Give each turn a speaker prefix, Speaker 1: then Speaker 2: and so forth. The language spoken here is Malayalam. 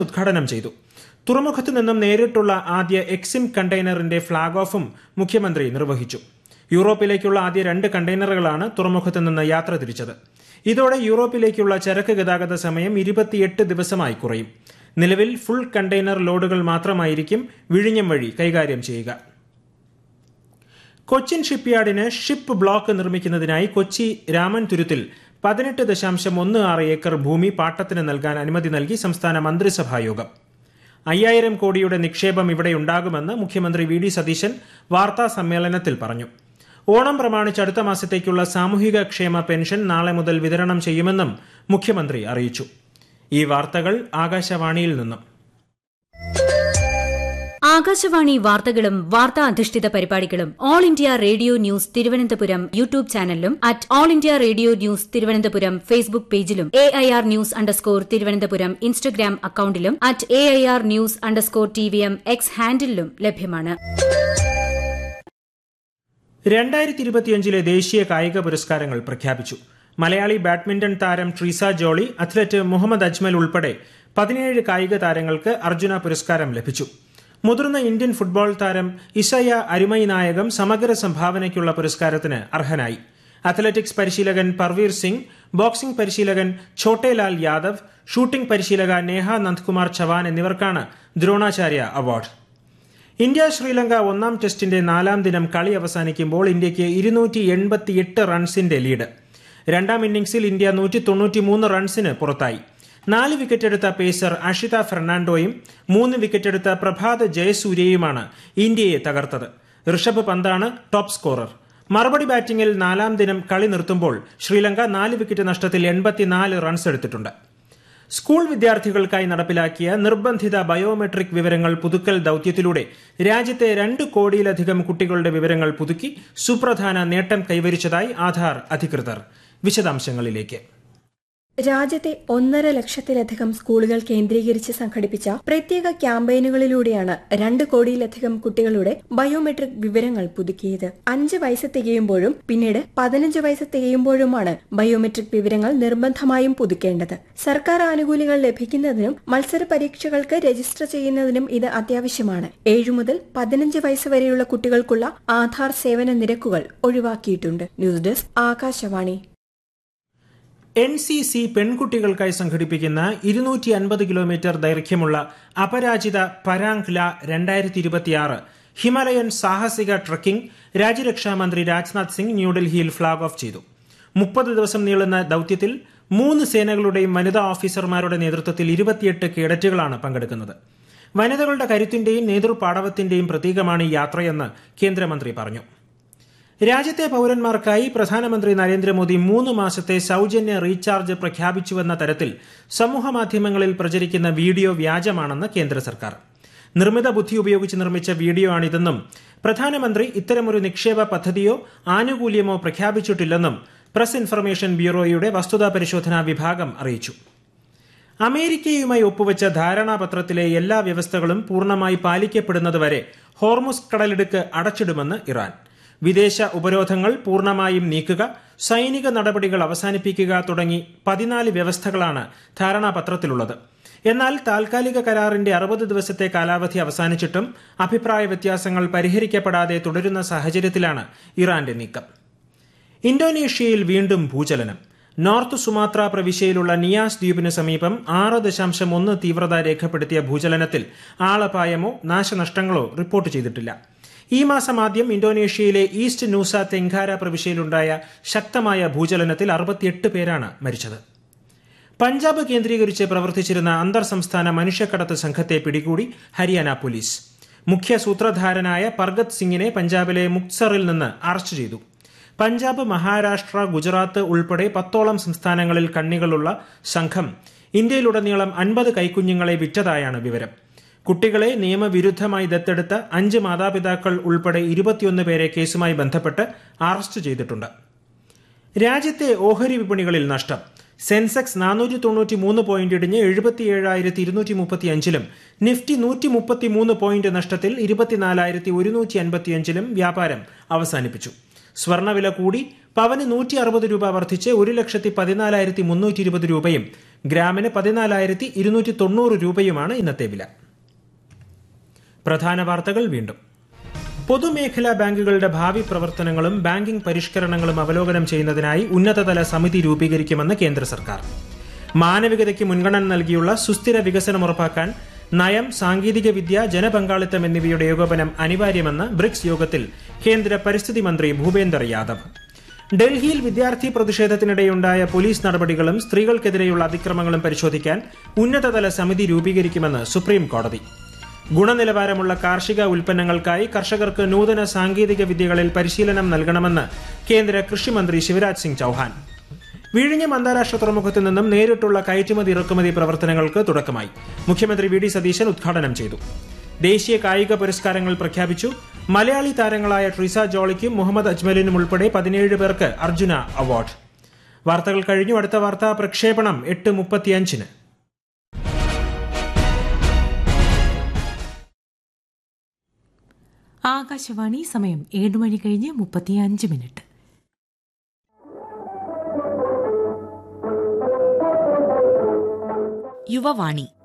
Speaker 1: ഉദ്ഘാടനം ചെയ്തു തുറമുഖത്തു നിന്നും നേരിട്ടുള്ള ആദ്യ എക്സിം കണ്ടെയ്നറിന്റെ ഫ്ളാഗ് ഓഫും മുഖ്യമന്ത്രി നിർവഹിച്ചു യൂറോപ്പിലേക്കുള്ള ആദ്യ രണ്ട് കണ്ടെയ്നറുകളാണ് തുറമുഖത്ത് നിന്ന് യാത്ര തിരിച്ചത് ഇതോടെ യൂറോപ്പിലേക്കുള്ള ചരക്ക് ഗതാഗത സമയം ഇരുപത്തിയെട്ട് ദിവസമായി കുറയും നിലവിൽ ഫുൾ കണ്ടെയ്നർ ലോഡുകൾ മാത്രമായിരിക്കും വിഴിഞ്ഞം വഴി കൈകാര്യം ചെയ്യുക കൊച്ചിൻ ഷിപ്പ്യാർഡിന് ഷിപ്പ് ബ്ലോക്ക് നിർമ്മിക്കുന്നതിനായി കൊച്ചി രാമൻ തുരുത്തിൽ പതിനെട്ട് ദശാംശം ഒന്ന് ആറ് ഏക്കർ ഭൂമി പാട്ടത്തിന് നൽകാൻ അനുമതി നൽകി സംസ്ഥാന മന്ത്രിസഭാ യോഗം അയ്യായിരം കോടിയുടെ നിക്ഷേപം ഇവിടെയുണ്ടാകുമെന്ന് മുഖ്യമന്ത്രി വി ഡി സതീശൻ വാർത്താ സമ്മേളനത്തിൽ പറഞ്ഞു ഓണം പ്രമാണിച്ച് അടുത്ത മാസത്തേക്കുള്ള സാമൂഹിക ക്ഷേമ പെൻഷൻ നാളെ മുതൽ വിതരണം ചെയ്യുമെന്നും മുഖ്യമന്ത്രി അറിയിച്ചു ഈ വാർത്തകൾ ആകാശവാണിയിൽ നിന്നും
Speaker 2: ആകാശവാണി വാർത്തകളും വാർത്താ അധിഷ്ഠിത പരിപാടികളും All India Radio News Thiruvananthapuram YouTube ചാനലിലും at All India Radio News Thiruvananthapuram Facebook പേജിലും A I R news underscore Thiruvananthapuram Instagram അക്കൌണ്ടിലും at A I R news underscore T V M X ഹാൻഡിലും ലഭ്യമാണ്
Speaker 1: രണ്ടായിരത്തി ഇരുപത്തിയഞ്ചിലെ ദേശീയ കായിക പുരസ്കാരങ്ങൾ പ്രഖ്യാപിച്ചു മലയാളി ബാഡ്മിന്റൺ താരം ട്രീസ ജോളി അത്ലറ്റ് മുഹമ്മദ് അജ്മൽ ഉൾപ്പെടെ പതിനേഴ് കായിക താരങ്ങൾക്ക് അർജുന പുരസ്കാരം ലഭിച്ചു മുതിർന്ന ഇന്ത്യൻ ഫുട്ബോൾ താരം ഇസയ അരുമൈ നായകം സമഗ്ര സംഭാവനയ്ക്കുള്ള പുരസ്കാരത്തിന് അർഹനായി അത്ലറ്റിക്സ് പരിശീലകൻ പർവീർ സിംഗ് ബോക്സിംഗ് പരിശീലകൻ ഛോട്ടേലാൽ യാദവ് ഷൂട്ടിംഗ് പരിശീലക നേഹ നന്ദ്കുമാർ ചവാൻ എന്നിവർക്കാണ് ദ്രോണാചാര്യ അവാർഡ് ഇന്ത്യ ശ്രീലങ്ക ഒന്നാം ടെസ്റ്റിന്റെ നാലാം ദിനം കളി അവസാനിക്കുമ്പോൾ ഇന്ത്യയ്ക്ക് ഇരുന്നൂറ്റി എൺപത്തിയെട്ട് റൺസിന്റെ ലീഡ് രണ്ടാം ഇന്നിംഗ്സിൽ ഇന്ത്യ നൂറ്റി തൊണ്ണൂറ്റിമൂന്ന് റൺസിന് പുറത്തായി നാല് വിക്കറ്റെടുത്ത പേസർ അഷിത ഫെർണാണ്ടോയും മൂന്ന് വിക്കറ്റെടുത്ത പ്രഭാത് ജയസൂര്യയുമാണ് ഇന്ത്യയെ തകർത്തത് ഋഷഭ് പന്താണ് ടോപ്പ് സ്കോറർ മറുപടി ബാറ്റിംഗിൽ നാലാം ദിനം കളി നിർത്തുമ്പോൾ ശ്രീലങ്ക നാല് വിക്കറ്റ് നഷ്ടത്തിൽ എൺപത്തിനാല് റൺസ് എടുത്തിട്ടുണ്ട് സ്കൂൾ വിദ്യാർത്ഥികൾക്കായി നടപ്പിലാക്കിയ നിർബന്ധിത ബയോമെട്രിക് വിവരങ്ങൾ പുതുക്കൽ ദൌത്യത്തിലൂടെ രാജ്യത്തെ രണ്ട് കോടിയിലധികം കുട്ടികളുടെ വിവരങ്ങൾ പുതുക്കി സുപ്രധാന നേട്ടം കൈവരിച്ചതായി ആധാർ അധികൃതർ വിശദാംശങ്ങളിലേക്ക്
Speaker 3: രാജ്യത്തെ ഒന്നര ലക്ഷത്തിലധികം സ്കൂളുകൾ കേന്ദ്രീകരിച്ച് സംഘടിപ്പിച്ച പ്രത്യേക ക്യാമ്പയിനുകളിലൂടെയാണ് രണ്ട് കോടിയിലധികം കുട്ടികളുടെ ബയോമെട്രിക് വിവരങ്ങൾ പുതുക്കിയത് അഞ്ച് വയസ്സ് തികയുമ്പോഴും പിന്നീട് പതിനഞ്ച് വയസ്സ് തികയുമ്പോഴുമാണ് ബയോമെട്രിക് വിവരങ്ങൾ നിർബന്ധമായും പുതുക്കേണ്ടത് സർക്കാർ ആനുകൂല്യങ്ങൾ ലഭിക്കുന്നതിനും മത്സര പരീക്ഷകൾക്ക് രജിസ്റ്റർ ചെയ്യുന്നതിനും ഇത് അത്യാവശ്യമാണ് ഏഴു മുതൽ പതിനഞ്ച് വയസ്സ് വരെയുള്ള കുട്ടികൾക്കുള്ള ആധാർ സേവന നിരക്കുകൾ ഒഴിവാക്കിയിട്ടുണ്ട് news desk Akashvani
Speaker 1: N C C പെൺകുട്ടികൾക്കായി സംഘടിപ്പിക്കുന്ന ഇരുന്നൂറ്റി അൻപത് കിലോമീറ്റർ ദൈർഘ്യമുള്ള അപരാജിത പരാങ് ല രണ്ടായിരത്തി ഇരുപത്തിയാറ് ഹിമാലയൻ സാഹസിക ട്രക്കിംഗ് രാജ്യരക്ഷാമന്ത്രി രാജ്നാഥ് സിംഗ് ന്യൂഡൽഹിയിൽ ഫ്ളാഗ് ഓഫ് ചെയ്തു മുപ്പത് ദിവസം നീളുന്ന ദൌത്യത്തിൽ മൂന്ന് സേനകളുടെയും വനിതാ ഓഫീസർമാരുടെ നേതൃത്വത്തിൽ ഇരുപത്തിയെട്ട് കേഡറ്റുകളാണ് പങ്കെടുക്കുന്നത് വനിതകളുടെ കരുത്തിന്റെയും നേതൃപാടവത്തിന്റെയും പ്രതീകമാണ് ഈ യാത്രയെന്ന് കേന്ദ്രമന്ത്രി പറഞ്ഞു രാജ്യത്തെ പൌരന്മാർക്കായി പ്രധാനമന്ത്രി നരേന്ദ്രമോദി മൂന്ന് മാസത്തെ സൌജന്യ റീചാർജ് പ്രഖ്യാപിച്ചുവെന്ന തരത്തിൽ സമൂഹമാധ്യമങ്ങളിൽ പ്രചരിക്കുന്ന വീഡിയോ വ്യാജമാണെന്ന് കേന്ദ്ര സർക്കാർ നിർമ്മിത ബുദ്ധി ഉപയോഗിച്ച് നിർമ്മിച്ച വീഡിയോ ആണിതെന്നും പ്രധാനമന്ത്രി ഇത്തരമൊരു നിക്ഷേപ പദ്ധതിയോ ആനുകൂല്യമോ പ്രഖ്യാപിച്ചിട്ടില്ലെന്നും പ്രസ് ഇൻഫർമേഷൻ ബ്യൂറോയുടെ വസ്തുതാ പരിശോധനാ വിഭാഗം അറിയിച്ചു അമേരിക്കയുമായി ഒപ്പുവെച്ച ധാരണാപത്രത്തിലെ എല്ലാ വ്യവസ്ഥകളും പൂർണ്ണമായി പാലിക്കപ്പെടുന്നതുവരെ ഹോർമുസ് കടലിടുക്ക് അടച്ചിടുമെന്ന് ഇറാൻ വിദേശ ഉപരോധങ്ങൾ പൂർണ്ണമായും നീക്കുക സൈനിക നടപടികൾ അവസാനിപ്പിക്കുക തുടങ്ങി പതിനാല് വ്യവസ്ഥകളാണ് ധാരണാപത്രത്തിലുള്ളത് എന്നാൽ താൽക്കാലിക കരാറിന്റെ അറുപത് ദിവസത്തെ കാലാവധി അവസാനിച്ചിട്ടും അഭിപ്രായ വ്യത്യാസങ്ങൾ പരിഹരിക്കപ്പെടാതെ തുടരുന്ന സാഹചര്യത്തിലാണ് ഇറാന്റെ നീക്കം ഇന്തോനേഷ്യയിൽ വീണ്ടും ഭൂചലനം നോർത്ത് സുമാത്ര പ്രവിശ്യയിലുള്ള നിയാസ് ദ്വീപിന് സമീപം ആറ് ദശാംശം ഒന്ന് തീവ്രത രേഖപ്പെടുത്തിയ ഭൂചലനത്തിൽ ആളപായമോ നാശനഷ്ടങ്ങളോ റിപ്പോർട്ട് ചെയ്തിട്ടില്ല ഈ മാസം ആദ്യം ഇന്തോനേഷ്യയിലെ ഈസ്റ്റ് നൂസ തെങ്കാര പ്രവിശ്യയിലുണ്ടായ ശക്തമായ ഭൂചലനത്തിൽ അറുപത്തിയെട്ട് പേരാണ് മരിച്ചത് പഞ്ചാബ് കേന്ദ്രീകരിച്ച് പ്രവർത്തിച്ചിരുന്ന അന്തർ സംസ്ഥാന മനുഷ്യക്കടത്ത് സംഘത്തെ പിടികൂടി ഹരിയാന പോലീസ് മുഖ്യ സൂത്രധാരനായ പർഗത് സിംഗിനെ പഞ്ചാബിലെ മുക്സറിൽ നിന്ന് അറസ്റ്റ് ചെയ്തു പഞ്ചാബ് മഹാരാഷ്ട്ര ഗുജറാത്ത് ഉൾപ്പെടെ പത്തോളം സംസ്ഥാനങ്ങളിൽ കണ്ണികളുള്ള സംഘം ഇന്ത്യയിലുടനീളം അൻപത് കൈക്കുഞ്ഞുങ്ങളെ വിറ്റതായാണ് വിവരം കുട്ടികളെ നിയമവിരുദ്ധമായി ദത്തെടുത്ത അഞ്ച് മാതാപിതാക്കൾ ഉൾപ്പെടെ ഇരുപത്തിയൊന്ന് പേരെ കേസുമായി ബന്ധപ്പെട്ട് അറസ്റ്റ് ചെയ്തിട്ടുണ്ട് രാജ്യത്തെ ഓഹരി വിപണികളിൽ നഷ്ടം സെൻസെക്സ് നാനൂറ്റി തൊണ്ണൂറ്റി മൂന്ന് പോയിന്റ് ഇടിഞ്ഞ് എഴുപത്തിയേഴായിരത്തി ഇരുന്നൂറ്റി മുപ്പത്തി അഞ്ചിലും നിഫ്റ്റി നൂറ്റി മുപ്പത്തി മൂന്ന് പോയിന്റ് നഷ്ടത്തിൽ ഇരുപത്തിനാലായിരത്തി ഒരുന്നൂറ്റി അൻപത്തിയഞ്ചിലും വ്യാപാരം അവസാനിപ്പിച്ചു സ്വർണ്ണവില കൂടി പവന് നൂറ്റി അറുപത് രൂപ വർദ്ധിച്ച് ഒരു ലക്ഷത്തി പതിനാലായിരത്തി മുന്നൂറ്റി ഇരുപത് രൂപയും ഗ്രാമിന് പതിനാലായിരത്തി ഇരുന്നൂറ്റി തൊണ്ണൂറ് രൂപയുമാണ് ഇന്നത്തെ വില പ്രധാന വാർത്തകൾ വീണ്ടും പൊതുമേഖലാ ബാങ്കുകളുടെ ഭാവി പ്രവർത്തനങ്ങളും ബാങ്കിംഗ് പരിഷ്കരണങ്ങളും അവലോകനം ചെയ്യുന്നതിനായി ഉന്നതതല സമിതി രൂപീകരിക്കുമെന്ന് കേന്ദ്ര സർക്കാർ മാനവികതയ്ക്ക് മുൻഗണന നൽകിയുള്ള സുസ്ഥിര വികസനം ഉറപ്പാക്കാൻ നയം സാങ്കേതിക വിദ്യ ജനപങ്കാളിത്തം എന്നിവയുടെ ഏകോപനം അനിവാര്യമെന്ന് ബ്രിക്സ് യോഗത്തിൽ കേന്ദ്ര പരിസ്ഥിതി മന്ത്രി ഭൂപേന്ദർ യാദവ് ഡൽഹിയിൽ വിദ്യാർത്ഥി പ്രതിഷേധത്തിനിടെയുണ്ടായ പോലീസ് നടപടികളും സ്ത്രീകൾക്കെതിരെയുള്ള അതിക്രമങ്ങളും പരിശോധിക്കാൻ ഉന്നതതല സമിതി രൂപീകരിക്കുമെന്ന് സുപ്രീം കോടതി ഗുണനിലവാരമുള്ള കാർഷിക ഉൽപ്പന്നങ്ങൾക്കായി കർഷകർക്ക് നൂതന സാങ്കേതിക വിദ്യകളിൽ പരിശീലനം നൽകണമെന്ന് കേന്ദ്ര കൃഷിമന്ത്രി ശിവരാജ് സിംഗ് ചൌഹാൻ വിഴിഞ്ഞം അന്താരാഷ്ട്ര തുറമുഖത്ത് നിന്നും നേരിട്ടുള്ള കയറ്റുമതി ഇറക്കുമതി പ്രവർത്തനങ്ങൾക്ക് തുടക്കമായി മുഖ്യമന്ത്രി വി ഡി സതീശൻ ഉദ്ഘാടനം ചെയ്തു ദേശീയ കായിക പുരസ്കാരങ്ങൾ പ്രഖ്യാപിച്ചു മലയാളി താരങ്ങളായ ട്രിസ ജോളിക്കും മുഹമ്മദ് അജ്മലിനും ഉൾപ്പെടെ പതിനേഴ് പേർക്ക് അർജുന അവാർഡ് വാർത്തകൾ കഴിഞ്ഞു അടുത്ത വാർത്താ പ്രക്ഷേപണം എട്ട് മുപ്പത്തിയഞ്ചിന്
Speaker 4: ആകാശവാണി സമയം ഏഴ് മണി കഴിഞ്ഞ് മുപ്പത്തിയഞ്ച് മിനിറ്റ്
Speaker 5: യുവവാണി